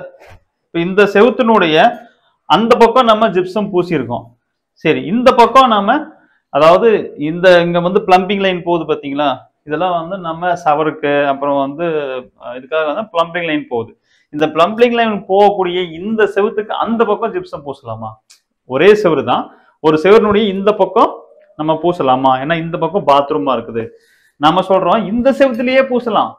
இப்ப இந்த செவுத்தினுடைய அந்த பக்கம் நம்ம ஜிப்சம் பூசியிருக்கோம் சரி இந்த பக்கம் நாம அதாவது இந்த இங்க வந்து பிளம்பிங் லைன் போகுது பாத்தீங்களா இதெல்லாம் வந்து நம்ம சவருக்கு அப்புறம் வந்து அஹ், இதுக்காக வந்து பிளம்பிங் லைன் போகுது இந்த பிளம்பிங் லைன் போகக்கூடிய இந்த செவுத்துக்கு அந்த பக்கம் ஜிப்சம் பூசலாமா ஒரே செவுரு தான் ஒரு செவருனுடைய இந்த பக்கம் நம்ம பூசலாமா ஏன்னா இந்த பக்கம் பாத்ரூமா இருக்குது நம்ம சொல்றோம் இந்த செவுத்துலயே பூசலாம்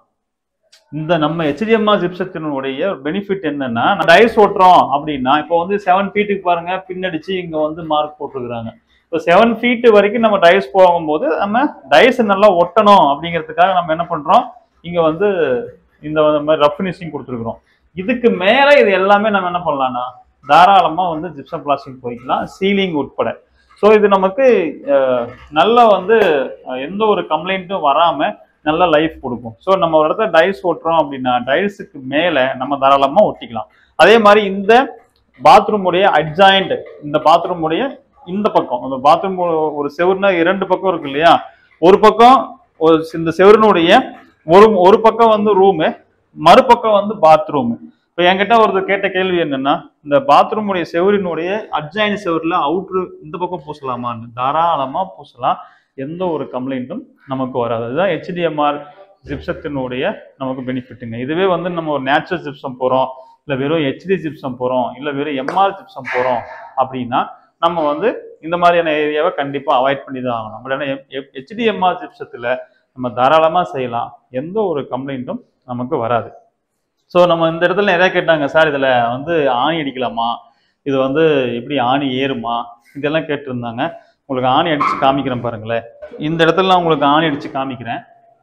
இந்த நம்ம ஹெச்டிஎம்ஆர் ஜிப்சத்தினுடைய பெனிஃபிட் என்னன்னா டைஸ் ஓட்டுறோம் அப்படின்னா இப்போ வந்து செவன் ஃபீட்டுக்கு பாருங்க பின்னடிச்சு இங்க வந்து மார்க் போட்டிருக்கிறாங்க இப்போ செவன் ஃபீட் வரைக்கும் நம்ம டைஸ் போகும்போது நம்ம டைஸ் நல்லா ஒட்டணும் அப்படிங்கிறதுக்காக நம்ம என்ன பண்றோம் இங்க வந்து இந்த மாதிரி ரஃப் ஃபினிஷிங் கொடுத்துருக்குறோம் இதுக்கு மேல இது எல்லாமே நம்ம என்ன பண்ணலாம்னா தாராளமா வந்து ஜிப்சம் பிளாஸ்டிக் போய்க்கலாம் சீலிங் உட்பட ஸோ இது நமக்கு அஹ், நல்ல வந்து அஹ், எந்த ஒரு கம்ப்ளைண்ட்டும் வராம நல்ல லைஃப் கொடுக்கும் ஸோ நம்ம ஒரு இடத்துல டைல்ஸ் ஓட்டுறோம் அப்படின்னா டைல்ஸுக்கு மேலே நம்ம தாராளமாக ஒட்டிக்கலாம் அதே மாதிரி இந்த பாத்ரூம் உடைய அட்ஜாயிண்ட் இந்த பாத்ரூம் உடைய இந்த பக்கம் அந்த பாத்ரூம் ஒரு செவுருனா இரண்டு பக்கம் இருக்கு இல்லையா ஒரு பக்கம் ஒரு இந்த செவருனுடைய ஒரு ஒரு பக்கம் வந்து ரூமு மறுபக்கம் வந்து பாத்ரூம் இப்போ என்கிட்ட ஒருத்தர் கேட்ட கேள்வி என்னன்னா இந்த பாத்ரூம் உடைய செவரினுடைய அட்ஜாயின் செவரில் அவுட்ரு இந்த பக்கம் பூசலாமான்னு தாராளமாக பூசலாம் எந்த ஒரு கம்ப்ளைண்ட்டும் நமக்கு வராது அதுதான் ஹெச்டிஎம்ஆர் ஜிப்சத்தினுடைய நமக்கு பெனிஃபிட்டுங்க இதுவே வந்து நம்ம ஒரு நேச்சுரல் ஜிப்சம் போகிறோம் இல்லை வெறும் ஹெச்டி ஜிப்சம் போகிறோம் இல்லை வெறும் எம்ஆர் ஜிப்சம் போகிறோம் அப்படின்னா நம்ம வந்து இந்த மாதிரியான ஏரியாவை கண்டிப்பாக அவாய்ட் பண்ணி தான் ஆகணும் பட் ஆனால் ஹெச்டிஎம்ஆர் ஜிப்சத்தில் நம்ம தாராளமாக செய்யலாம் எந்த ஒரு கம்ப்ளைண்ட்டும் நமக்கு வராது ஸோ நம்ம இந்த இடத்துல நிறைய கேட்டாங்க சார் இதில் வந்து ஆணி அடிக்கலாமா இது வந்து எப்படி ஆணி ஏறுமா இதெல்லாம் கேட்டிருந்தாங்க உங்களுக்கு ஆணி அடிச்சு காமிக்கிறேன் பாருங்களேன் இந்த இடத்துல நான் உங்களுக்கு ஆணி அடிச்சு காமிக்கிறேன்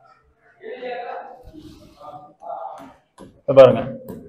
இத பாருங்க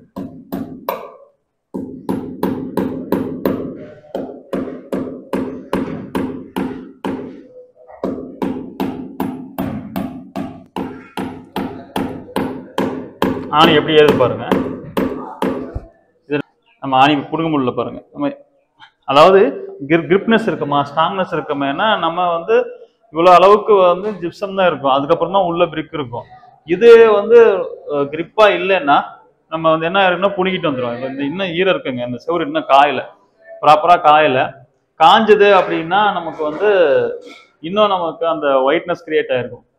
ஆணி எப்படி ஏறுது பாருங்க இது நம்ம ஆணி பிடுங்க முடியல பாருங்க நம்ம அதாவது கிரிப்னஸ் இருக்குமா ஸ்ட்ராங்னஸ் இருக்குமேனா நம்ம வந்து இவ்வளோ அளவுக்கு வந்து ஜிப்சம் தான் இருக்கும் அதுக்கப்புறம் தான் உள்ள பிரிக் இருக்கும் இது வந்து கிரிப்பா இல்லைன்னா நம்ம வந்து என்ன இருக்குன்னா புடுங்கிட்டு வந்துடும் இப்ப இந்த இன்னும் ஈரம் இருக்குங்க இந்த செவுரு இன்னும் காயல ப்ராப்பராக காயல காஞ்சது அப்படின்னா நமக்கு வந்து இன்னும் நமக்கு அந்த ஒயிட்னஸ் கிரியேட் ஆயிருக்கும்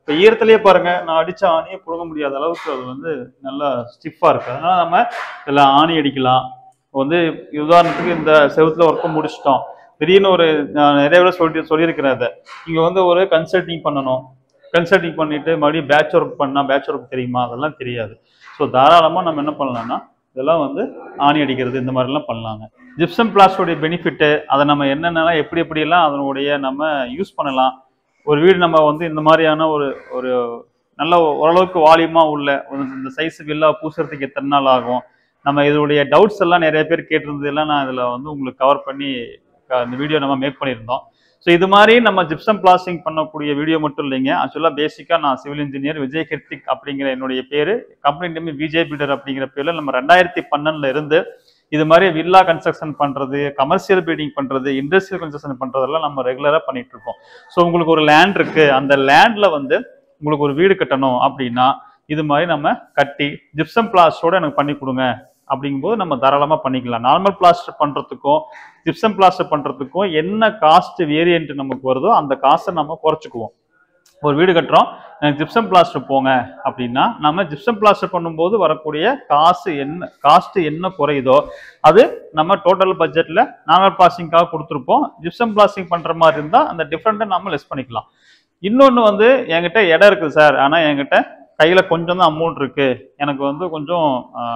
இப்போ ஈரத்திலேயே பாருங்க நான் அடிச்ச ஆணியை புடுங்க முடியாத அளவுக்கு அது வந்து நல்லா ஸ்டிஃபாக இருக்கு அதனால நம்ம இதில் ஆணி அடிக்கலாம் இப்போ வந்து உதாரணத்துக்கு இந்த செவுத்துல ஒர்க்கை முடிச்சிட்டோம் திடீர்னு ஒரு நான் நிறைய விட சொல்லி சொல்லியிருக்கிறேன் அதை இங்கே வந்து ஒரு கன்சல்டிங் பண்ணணும் கன்சல்டிங் பண்ணிட்டு மறுபடியும் பேட்ச் ஒர்க் பண்ணா பேட்ச் ஒர்க் தெரியுமா அதெல்லாம் தெரியாது ஸோ தாராளமாக நம்ம என்ன பண்ணலாம்னா இதெல்லாம் வந்து ஆணி அடிக்கிறது இந்த மாதிரிலாம் பண்ணலாங்க ஜிப்சம் பிளாஸ்டோடைய பெனிஃபிட்டு அதை நம்ம என்னென்னலாம் எப்படி எப்படியெல்லாம் அதனுடைய நம்ம யூஸ் பண்ணலாம் ஒரு வீடு நம்ம வந்து இந்த மாதிரியான ஒரு ஒரு நல்ல ஓரளவுக்கு வால்யூமாக உள்ள ஒரு இந்த சைஸ் வில்லா பூசுறதுக்கு எத்தனை நாள் ஆகும் நம்ம இதனுடைய டவுட்ஸ் எல்லாம் நிறைய பேர் கேட்டிருந்ததெல்லாம் நான் இதில் வந்து உங்களுக்கு கவர் பண்ணி க- இந்த வீடியோ நம்ம மேக் பண்ணியிருந்தோம் ஸோ இது மாதிரி நம்ம ஜிப்சம் பிளாஸ்டிங் பண்ணக்கூடிய வீடியோ மட்டும் இல்லைங்க ஆக்சுவலாக பேசிக்காக நான் சிவில் இன்ஜினியர் விஜய் கிருத்திக் அப்படிங்கிற என்னுடைய பேர் கம்பெனி நேம் விஜய் பில்டர் அப்படிங்கிற பேரில் நம்ம ரெண்டாயிரத்தி பன்னெண்டுல இருந்து இது மாதிரி வில்லா கன்ஸ்ட்ரக்ஷன் பண்றது கமர்ஷியல் பில்டிங் பண்றது இண்டஸ்ட்ரியல் கன்ஸ்ட்ரக்ஷன் பண்றதெல்லாம் நம்ம ரெகுலரா பண்ணிட்டு இருக்கோம் ஸோ உங்களுக்கு ஒரு லேண்ட் இருக்கு அந்த லேண்ட்ல வந்து உங்களுக்கு ஒரு வீடு கட்டணும் அப்படின்னா இது மாதிரி நம்ம கட்டி ஜிப்சம் பிளாஸ்டோட எனக்கு பண்ணி கொடுங்க அப்படிங்கும்போது நம்ம தாராளமாக பண்ணிக்கலாம் நார்மல் பிளாஸ்டர் பண்ணுறதுக்கும் ஜிப்சம் பிளாஸ்டர் பண்ணுறதுக்கும் என்ன காஸ்ட் வேரியன்ட் நமக்கு வருதோ அந்த காசை நம்ம குறைச்சிக்குவோம் ஒரு வீடு கட்டுறோம் எனக்கு ஜிப்சம் பிளாஸ்டர் போங்க அப்படின்னா நம்ம ஜிப்சம் பிளாஸ்டர் பண்ணும்போது வரக்கூடிய காசு என்ன காஸ்ட் என்ன குறையுதோ அது நம்ம டோட்டல் பட்ஜெட்ல நார்மல் பிளாஸ்டிங்காக கொடுத்துருப்போம் ஜிப்சம் பிளாஸ்டிங் பண்ற மாதிரி இருந்தா அந்த டிஃப்ரெண்ட்டை நம்ம லெஸ் பண்ணிக்கலாம் இன்னொன்று வந்து என்கிட்ட இடம் இருக்குது சார் ஆனால் என்கிட்ட கையில் கொஞ்சம் தான் அமௌண்ட் இருக்கு எனக்கு வந்து கொஞ்சம்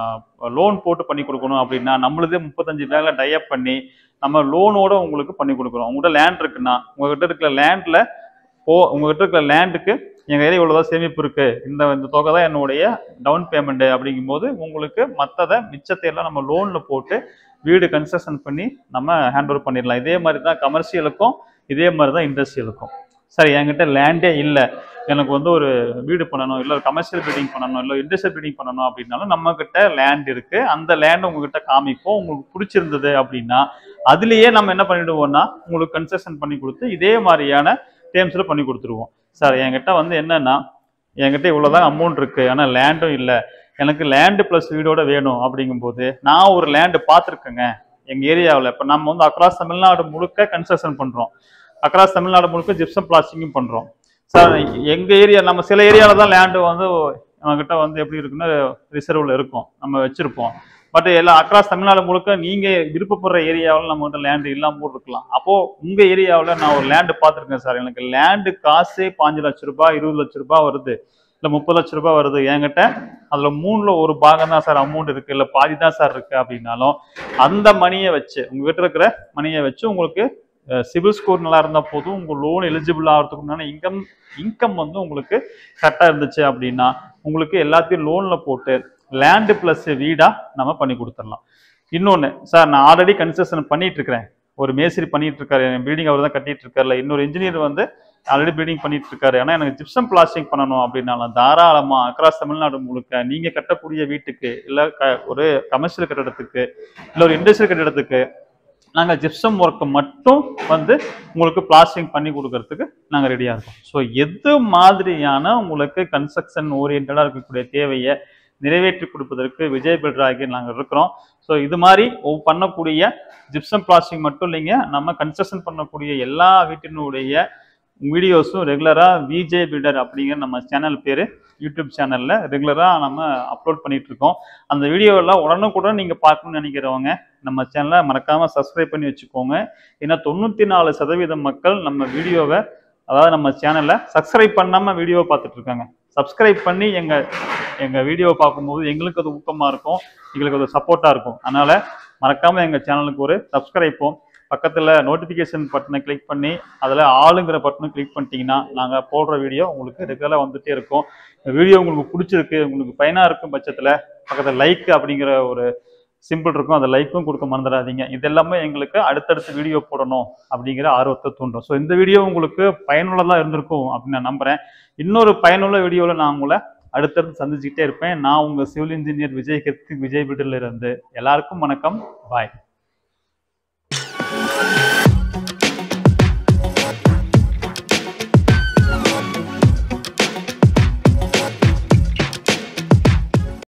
லோன் போட்டு பண்ணி கொடுக்கணும் அப்படின்னா நம்மளதே முப்பத்தஞ்சு லேண்டில் டைப் பண்ணி நம்ம லோனோட உங்களுக்கு பண்ணி கொடுக்குறோம் உங்கள்கிட்ட லேண்ட் இருக்குன்னா உங்ககிட்ட இருக்கிற லேண்டில் போ உங்ககிட்ட இருக்கிற லேண்டுக்கு எங்கள் ஏரியா இவ்வளோதான் சேமிப்பு இருக்கு இந்த இந்த தொகை தான் என்னுடைய டவுன் பேமெண்ட் அப்படிங்கும்போது உங்களுக்கு மற்றதை மிச்சத்தை எல்லாம் நம்ம லோனில் போட்டு வீடு கன்ஸ்ட்ரக்ஷன் பண்ணி நம்ம ஹேண்ட் ஓவர் பண்ணிடலாம் இதே மாதிரி தான் கமர்ஷியலுக்கும் இதே மாதிரி தான் இண்டஸ்ட்ரியலுக்கும் சரி என்கிட்ட லேண்டே இல்லை எனக்கு வந்து ஒரு வீடு பண்ணணும் இல்லை கமர்ஷியல் பில்டிங் பண்ணணும் இல்லை இண்டஸ்ட்ரியல் பில்டிங் பண்ணணும் அப்படின்னாலும் நம்ம கிட்ட லேண்ட் இருக்கு அந்த லேண்ட் உங்ககிட்ட காமிப்போம் உங்களுக்கு பிடிச்சிருந்தது அப்படின்னா அதுலயே நம்ம என்ன பண்ணிடுவோம்னா உங்களுக்கு கன்ஸ்ட்ரக்ஷன் பண்ணி கொடுத்து இதே மாதிரியான டேர்ம்ஸில் பண்ணி கொடுத்துருவோம் சார் என்கிட்ட வந்து என்னன்னா என்கிட்ட இவ்வளோதான் அமௌண்ட் இருக்கு ஆனால் லேண்டும் இல்லை எனக்கு லேண்டு ப்ளஸ் வீடோட வேணும் அப்படிங்கும்போது நான் ஒரு லேண்டு பார்த்துருக்கேங்க எங்கள் ஏரியாவில் இப்போ நம்ம வந்து அக்ராஸ் தமிழ்நாடு முழுக்க கன்ஸ்ட்ரக்ஷன் பண்ணுறோம் அக்ராஸ் தமிழ்நாடு முழுக்க ஜிப்சம் பிளாஸ்டிங்கும் பண்ணுறோம் சார் எங்கள் ஏரியா நம்ம சில ஏரியாவில் தான் லேண்டு வந்து நம்மக்கிட்ட வந்து எப்படி இருக்குன்னா ரிசர்வில் இருக்கும் நம்ம வச்சுருப்போம் பட் எல்லாம் அக்ராஸ் தமிழ்நாடு முழுக்க நீங்கள் விருப்பப்படுற ஏரியாவில் நம்மகிட்ட லேண்டு இல்லாமல் கூட இருக்கலாம் அப்போது உங்கள் ஏரியாவில் நான் ஒரு லேண்டு பார்த்துருக்கேன் சார் எனக்கு லேண்டு காசே பாஞ்சு லட்ச ரூபாய் இருபது லட்ச ரூபாய் வருது இல்லை முப்பது லட்ச ரூபாய் வருது என்கிட்ட அதில் மூணில் ஒரு பாகம் தான் சார் அமௌண்ட் இருக்குது இல்லை பாதி தான் சார் இருக்குது அப்படின்னாலும் அந்த மணியை வச்சு உங்ககிட்ட இருக்கிற மணியை வச்சு உங்களுக்கு சிவில் ஸ்கோர் நல்லா இருந்தால் போதும் உங்கள் லோன் எலிஜிபிள் ஆகிறதுக்கு முன்னாடி இன்கம் இன்கம் வந்து உங்களுக்கு கரெக்டாக இருந்துச்சு அப்படின்னா உங்களுக்கு எல்லாத்தையும் லோனில் போட்டு லேண்டு ப்ளஸ் வீடாக நம்ம பண்ணி கொடுத்துடலாம் இன்னொன்று சார் நான் ஆல்ரெடி கன்ஸ்ட்ரக்ஷன் பண்ணிட்டு இருக்கிறேன் ஒரு மேஸ்திரி பண்ணிட்டு இருக்காரு பில்டிங் அவர் தான் கட்டிட்டு இருக்காருல இன்னொரு இன்ஜினியர் வந்து ஆல்ரெடி பில்டிங் பண்ணிட்டு இருக்காரு ஆனால் எனக்கு ஜிப்சம் பிளாஸ்டிங் பண்ணணும் அப்படின்னாலும் தாராளமா அக்ராஸ் தமிழ்நாடு முழுக்க நீங்க கட்டக்கூடிய வீட்டுக்கு இல்லை க ஒரு கமர்ஷியல் கட்டிடத்துக்கு இல்லை ஒரு இண்டஸ்ட்ரியல் கட்டிடத்துக்கு நாங்கள் ஜிப்சம் ஒர்க்கை மட்டும் வந்து உங்களுக்கு பிளாஸ்டிங் பண்ணி கொடுக்கறதுக்கு நாங்கள் ரெடியாக இருக்கோம் ஸோ எது மாதிரியான உங்களுக்கு கன்ஸ்ட்ரக்ஷன் ஓரியன்டாக இருக்கக்கூடிய தேவையை நிறைவேற்றி கொடுப்பதற்கு விஜய் பில்டராகி நாங்கள் இருக்கிறோம் ஸோ இது மாதிரி ஒவ்- பண்ணக்கூடிய ஜிப்சம் பிளாஸ்டிங் மட்டும் இல்லைங்க நம்ம கன்ஸ்ட்ரக்ஷன் பண்ணக்கூடிய எல்லா வீட்டினுடைய வீடியோஸும் ரெகுலராக விஜே பில்டர் அப்படிங்கிற நம்ம சேனல் பேர் யூடியூப் சேனலில் ரெகுலராக நம்ம அப்லோட் பண்ணிட்டு இருக்கோம் அந்த வீடியோவெல்லாம் உடனுக்குடன் நீங்கள் பார்க்கணும்னு நினைக்கிறவங்க நம்ம சேனலை மறக்காமல் சப்ஸ்கிரைப் பண்ணி வச்சுக்கோங்க ஏன்னா தொண்ணூற்றி நாலு சதவீதம் மக்கள் நம்ம வீடியோவை அதாவது நம்ம சேனலை சப்ஸ்கிரைப் பண்ணாமல் வீடியோவை பார்த்துட்டு இருக்காங்க சப்ஸ்கிரைப் பண்ணி எங்கள் எங்கள் வீடியோவை பார்க்கும்போது எங்களுக்கு அது ஊக்கமாக இருக்கும் எங்களுக்கு அது சப்போர்ட்டாக இருக்கும் அதனால் மறக்காமல் எங்கள் சேனலுக்கு ஒரு சப்ஸ்கிரைப்பும் பக்கத்தில் நோட்டிஃபிகேஷன் பட்டனை கிளிக் பண்ணி அதில் ஆளுங்கிற பட்டனை கிளிக் பண்ணிட்டீங்கன்னா நாங்கள் போடுற வீடியோ உங்களுக்கு ரெகுலராக வந்துட்டே இருக்கும் இந்த வீடியோ உங்களுக்கு பிடிச்சிருக்கு உங்களுக்கு பயனாக இருக்கும் பட்சத்தில் பக்கத்தில் லைக் அப்படிங்கிற ஒரு சிம்பிள் இருக்கும் அந்த லைக்கும் கொடுக்க மறந்துடாதீங்க இது எல்லாமே எங்களுக்கு அடுத்தடுத்து வீடியோ போடணும் அப்படிங்கிற ஆர்வத்தை தூண்டும் ஸோ இந்த வீடியோ உங்களுக்கு பயனுள்ளதாக இருந்திருக்கும் அப்படின்னு நான் நம்புகிறேன் இன்னொரு பயனுள்ள வீடியோவில் நான் உங்களை அடுத்தடுத்து சந்திச்சுக்கிட்டே இருப்பேன் நான் உங்கள் சிவில் இன்ஜினியர் விஜய் கர்த்திக் விஜய் வீட்டில் இருந்து எல்லாருக்கும் வணக்கம் பாய்